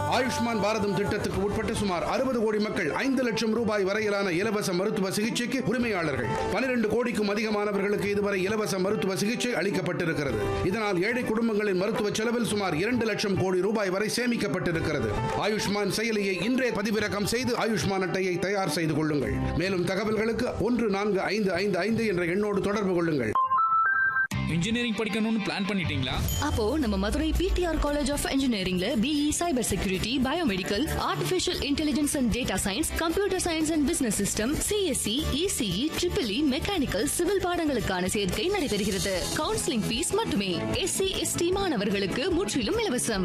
ஆயுஷ்மான் பாரதம் திட்டத்துக்கு உட்பட்ட சுமார் அறுபது கோடி மக்கள் ஐந்து லட்சம் ரூபாய் வரையிலான இலவச மருத்துவ சிகிச்சைக்கு உரிமையாளர்கள் பனிரெண்டு கோடிக்கும் அதிகமானவர்களுக்கு இதுவரை இலவச மருத்துவ சிகிச்சை அளிக்கப்பட்டிருக்கிறது இதனால் ஏழை குடும்பங்களின் மருத்துவ செலவில் சுமார் இரண்டு லட்சம் கோடி ரூபாய் வரை சேமிக்கப்பட்டிருக்கிறது ஆயுஷ்மான் செயலியை இன்றே பதிவிறக்கம் செய்து ஆயுஷ்மான் அட்டையை தயார் செய்து கொள்ளுங்கள் மேலும் தகவல்களுக்கு ஒன்று நான்கு ஐந்து ஐந்து ஐந்து என்ற எண்ணோடு தொடர்பு கொள்ளுங்கள் இன்ஜினியரிங் படிக்கணும்னு பிளான் பண்ணிட்டீங்களா அப்போ நம்ம மதுரை பிடிஆர் காலேஜ் ஆஃப் இன்ஜினியரிங்ல BE cyber security biomedical artificial intelligence and data science computer science and business system CSC ECE triple E mechanical civil பாடங்களுக்கான சேர்க்கை நடைபெறுகிறது கவுன்சிலிங் ஃபீஸ் மட்டுமே எஸ்சி எஸ்டி மாணவர்களுக்கு முற்றிலும் இலவசம்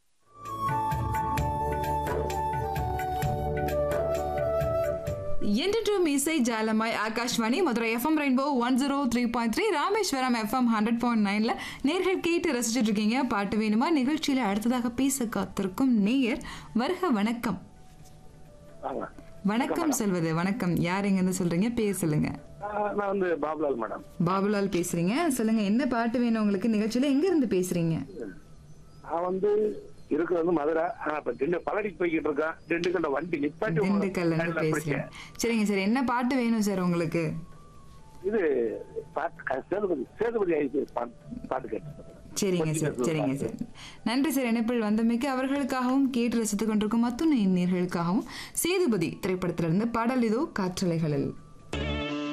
என்றும் இசை ஜாலமாய் Akashvani Madurai FM rainbow one zero three point three Rameswaram FM hundred point நைன்ல நேர்கள் கேட்டு ரசிச்சுட்டு இருக்கீங்க பாட்டு வேணுமா நிகழ்ச்சியில அடுத்ததாக பேச காத்திருக்கும் நேயர் வருக வணக்கம் வாங்க. வணக்கம் சொல்வது வணக்கம் யார் எங்க இருந்து சொல்றீங்க பேர் சொல்லுங்க ஆஹ் நான் வந்து பாபுலால் மேடம் பாபுலால் பேசுறீங்க சொல்லுங்க என்ன பாட்டு வேணும் உங்களுக்கு நிகழ்ச்சியில எங்க இருந்து பேசுறீங்க நான் வந்து இருக்கிறது வந்து மதுரை ஆனா இப்ப திண்டு பழனிக்கு போய்கிட்டு இருக்கேன் திண்டுக்கல்ல வண்டி நிப்பாட்டி திண்டுக்கல்ல இருந்து கையில பேசுறீங்க பிடிச்சேன். சரிங்க சார் என்ன பாட்டு வேணும் சார் உங்களுக்கு இது பாட்டு சேதுபதி சேதுபதி ஐசி பாட்டு கேட்டு சரிங்க சார் சரிங்க சார் நன்றி சார் இணைப்பில் வந்தமைக்கு அவர்களுக்காகவும் கேட்டு ரசித்துக் கொண்டிருக்கும் அத்துணை நேர்களுக்காகவும் சேதுபதி திரைப்படத்திலிருந்து பாடல் இதோ காற்றலைகளில்